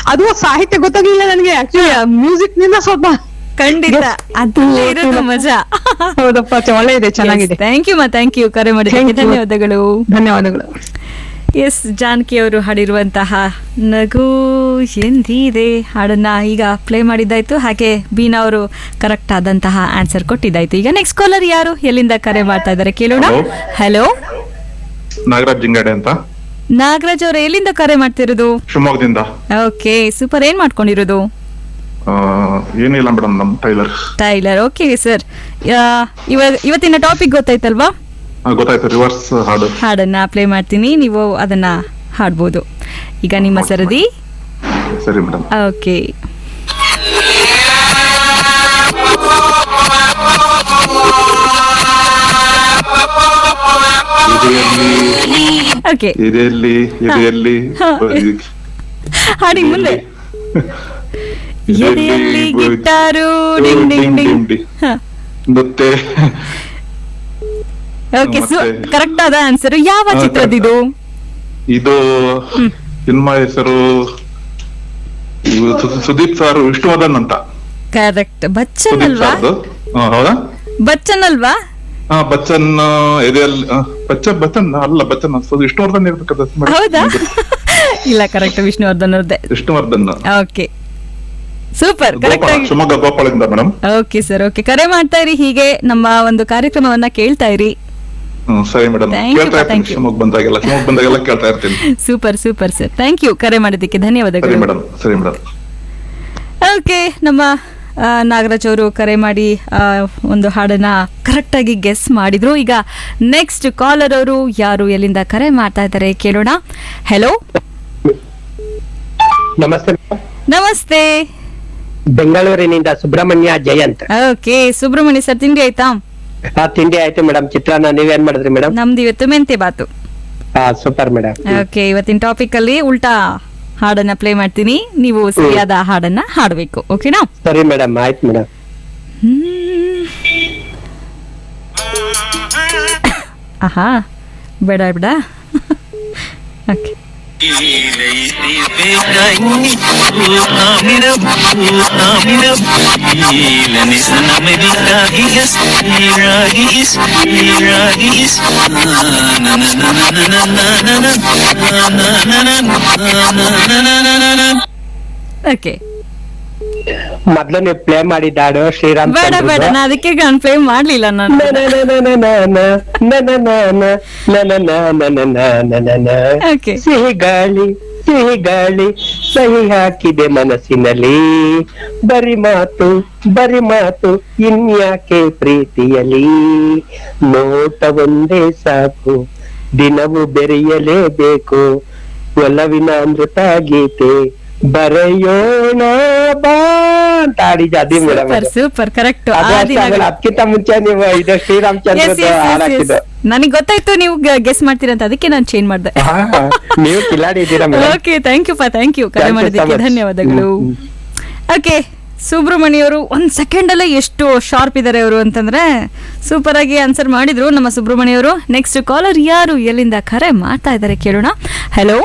ಅದು ಸಾಹಿತ್ಯ ಗೊತ್ತಾಗ್ಲಿಲ್ಲ ನನಗೆ ಆಕ್ಚುಲಿ ಮ್ಯೂಸಿಕ್ ನಿಂದ ಸ್ವಲ್ಪ ಖಂಡಿತ ಅದ್ರಲ್ಲೇ ಇರೋದು ಮಜಾ ಹೌದಪ್ಪ ಚ- ಒಳ್ಳೆ ಇದೆ ಚೆನ್ನಾಗಿದೆ ಥ್ಯಾಂಕ್ ಯು ಮಾ ಥ್ಯಾಂಕ್ ಯು ಕರೆ ಮಾಡಿದ್ದಕ್ಕೆ Thank you. ಧನ್ಯವಾದಗಳು ಧನ್ಯವಾದಗಳು ಎಸ್ ಜಾನಕಿ ಅವರು ಹಾಡಿರುವಂತಹ ನಗು ಎಂದಿದೆ ಹಾಡನ್ನ ಈಗ ಪ್ಲೇ ಮಾಡಿದ್ದಾಯ್ತು ಹಾಗೆ ಬೀನಾ ಅವರು ಕರೆಕ್ಟ್ ಆದಂತಹ ಆನ್ಸರ್ ಕೊಟ್ಟಿದ್ದಾಯ್ತು ಈಗ ನೆಕ್ಸ್ಟ್ ಕಾಲರ್ ಯಾರು ಎಲ್ಲಿಂದ ಕರೆ ಮಾಡ್ತಾ ಇದ್ದಾರೆ ಕೇಳೋಣ Hello. ಹಲೋ ನಾಗರಾಜ್ ಜಿಂಗಾಡೆ ಅಂತ ನಾಗರಾಜ್ ಅವರು ಎಲ್ಲಿಂದ ಕರೆ ಮಾಡ್ತಿರೋದು ಶಿವಮೊಗ್ಗದಿಂದ ಓಕೆ ಸೂಪರ್ ಏನ್ ಮಾಡ್ಕೊಂಡಿರೋದು ಆ, ಏನಿಲ್ಲ ಮೇಡಮ್ ನಮ್ ಟೈಲರ್ ಟೈಲರ್ ಓಕೆ ಸರ್ ಇವತ್ತಿನ ಟಾಪಿಕ್ ಗೊತ್ತಾಯ್ತಲ್ವಾ ಗೊತ್ತಾಯ್ತು ರಿವರ್ಸ್ ಹಾಡು ಹಾಡನ್ನ ಪ್ಲೇ ಮಾಡ್ತೀನಿ ನೀವು ಅದನ್ನ ಹಾಡ್ಬೋದು ಈಗ ನಿಮ್ಮ ಸರದಿ ಸರಿ ಮೇಡಮ್ ಓಕೆ ಓಕೆ ಇದೆಯಲ್ಲಿ ಇದೆಯಲ್ಲಿ ಹಾ. ಹಾಡಿ ಮುಂದೆ ಎದೆಯಲ್ಲಿ ಗಿಟಾರು ಡಿಂಗ್ ಡಿಂಗ್ ಡಿಂಗ್ ಹ. ನೃತ್ಯ ಓಕೆ ಸೊ ಮತ್ತೆ- ಕರೆಕ್ಟ್ ಆದ ಆನ್ಸರ್ ಯಾವ ಹಾ, ಚಿತ್ರದಿದು ಇದು ಸಿನಿಮಾ ಹೆಸರು ಇವು ಸು- ಸುದೀಪ್ ಸರ್ ವಿಷ್ಣುವರ್ಧನ್ ಅಂತ ಕರೆಕ್ಟ್ ಬಚ್ಚನ್ ಸುದೀಪ್ ಅಲ್ವಾ ಸರ್ದು ಹಾ, ಹೌದಾ ಬಚ್ಚನ್ ಅಲ್ವಾ ಹಾ ಬಚ್ಚನ್ ಆ, ಎದೆಯಲ್ಲಿ ಆ, ಬಚ್ಚನ್ ಬಚ್ಚನ್ ಅಲ್ಲ ಬಚ್ಚನ್ ಅದು ವಿಷ್ಣುವರ್ಧನ್ ಇರ್ಬೇಕದ ಹೌದಾ ಇಲ್ಲ ಕರೆಕ್ಟ್ ವಿಷ್ಣುವರ್ಧನ್ ಅವ್ರದ್ದೆ Vishnuvardhan okay super correct Gopala ಆಗಿ ಶಿವಮೊಗ್ಗ ಗೋಪಾಳದಿಂದ ಮೇಡಮ್ ಓಕೆ ಸರ್ ಓಕೆ ಕರೆ ಮಾಡ್ತಾ ಇರಿ ಹೀಗೆ ನಮ್ಮ ಒಂದು ಕಾರ್ಯಕ್ರಮವನ್ನ ಕೇಳ್ತಾ ಇರಿ ಹ್ಮ್ ಸರಿ ಮೇಡಮ್ Thank you, ಕೇಳ್ತಾ thank ಇರ್ತೀನಿ you. ಶಿವಮೊಗ್ಗ ಬಂದಾಗೆಲ್ಲ ಶಿವಮೊಗ್ಗ ಬಂದಾಗೆಲ್ಲ ಕೇಳ್ತಾ ಇರ್ತೀನಿ super super sir thank you ಕರೆ ಮಾಡಿದ್ದಕ್ಕೆ ಸರಿ ಧನ್ಯವಾದಗಳು ಮೇಡಮ್ ಸರಿ ಮೇಡಮ್ ಓಕೆ ನಮ್ಮ ಆ, ನಾಗರಾಜ್ ಅವರು ಕರೆ ಮಾಡಿ ಆ, ಒಂದು ಹಾಡನ್ನ ಕರೆಕ್ಟ್ ಆಗಿ ಗೆಸ್ ಮಾಡಿದ್ರು ಈಗ ನೆಕ್ಸ್ಟ್ ಕಾಲರ್ ಅವರು ಯಾರು ಎಲ್ಲಿಂದ ಕರೆ ಮಾಡ್ತಾ ಇದ್ದಾರೆ ಕೇಳೋಣ ಹೆಲೋ ನಮಸ್ತೆ ಮೇಡಮ್. ನಮಸ್ತೆ ಬೆಂಗಳೂರಿನಿಂದ ಸುಬ್ರಹ್ಮಣ್ಯ ಜಯಂತ್ ಓಕೆ ಸುಬ್ರಹ್ಮಣ್ಯ ಸರ್ ತಿಂಡಿ ಆಯ್ತಾ ಆ ತಿಂಡಿ ಆಯ್ತು ಮೇಡಮ್ ಚಿತ್ರಾನ್ನ ನೀವೇನ್ ಮಾಡಿದ್ರಿ ಮೇಡಮ್ ನಮ್ದು ಇವತ್ತು ಮೆಂತೆ ಬಾತು ಹಾ ಸೂಪರ್ ಮೇಡಮ್ ಓಕೆ ಇವತ್ತಿನ ಟಾಪಿಕ್ ಅಲ್ಲಿ ಉಲ್ಟಾ ಹಾಡನ್ನ ಪ್ಲೇ ಮಾಡ್ತೀನಿ ನೀವು ಸರಿಯಾದ ಹಾಡನ್ನ ಹಾಡಬೇಕು ಓಕೆನಾ ಸರಿ ಮೇಡಮ್ ಆಯ್ತು ಮೇಡಮ್ ಆಹಾ ಬೇಡ ಬೇಡ ಓಕೆ ಓಕೆ ಮೊದ್ಲು ನೀವು ಪ್ಲೇ ಮಾಡಿದ ಹಾಡು ಶ್ರೀರಾಮ್ ಬೇಡ ಬೇಡ ನಾ ಅದಕ್ಕೆ ನಾನು ಪ್ಲೇ ಮಾಡ್ಲಿಲ್ಲ ನಾನು Okay. ಸಿಹಿ ಗಾಳಿ ಸಿಹಿ ಗಾಳಿ ಸಹಿ ಹಾಕಿದೆ ಮನಸ್ಸಿನಲ್ಲಿ ಬರಿ ಮಾತು ಬರಿ ಮಾತು ಇನ್ಯಾಕೆ ಪ್ರೀತಿಯಲಿ ನೋಟ ಒಂದೇ ಸಾಕು ದಿನವೂ ಬೆರೆಯಲೇಬೇಕು ಒಲವಿನ ಅಮೃತ ಗೀತೆ ಬರೆಯೋಣ ಬಾ ಅಂತ ಆಡಿದ ಅದೇ ಮೇಡಮ್ ಸೂಪರ್ ಸೂಪರ್ ಕರೆಕ್ಟ್ ಅದು ಅಷ್ಟೇ ಆಗಲ್ಲ, ಅದಕ್ಕಿಂತ ಮುಂಚೆ ನೀವು ಇದು ಶ್ರೀರಾಮಚಂದ್ರ ಹಾಡಾಕಿದ್ದು ನನಗೆ ಗೊತ್ತಾಯ್ತು ನೀವು ಗೆಸ್ ಮಾಡ್ತೀರಾ ಅಂತ ಅದಕ್ಕೆ ನಾನು ಚೇಂಜ್ ಮಾಡಿದೆ ಹಾ, ನೀವು ಕಿಲಾಡಿ ಇದ್ದೀರಾ ಮೇಡಮ್ ಓಕೆ ಥ್ಯಾಂಕ್ ಯು ಪಾ ಥ್ಯಾಂಕ್ ಯು ಕರೆ Thank you so ಮಾಡಿದ್ದಕ್ಕೆ much. ಧನ್ಯವಾದಗಳು ಹ್ಮ್, ಓಕೆ ಸುಬ್ರಹ್ಮಣ್ಯ ಅವರು ಒಂದ್ ಸೆಕೆಂಡ್ ಅಲ್ಲೇ ಎಷ್ಟು ಶಾರ್ಪ್ ಇದ್ದಾರೆ ಅವರು ಅಂತಂದ್ರೆ ಸೂಪರ್ ಆಗಿ ಆನ್ಸರ್ ಮಾಡಿದ್ರು ನಮ್ಮ ಸುಬ್ರಹ್ಮಣ್ಯ ಅವರು ನೆಕ್ಸ್ಟ್ ಕಾಲರ್ ಯಾರು ಎಲ್ಲಿಂದ ಕರೆ ಮಾಡ್ತಾ ಇದ್ದಾರೆ ಕೇಳೋಣ ಹಲೋ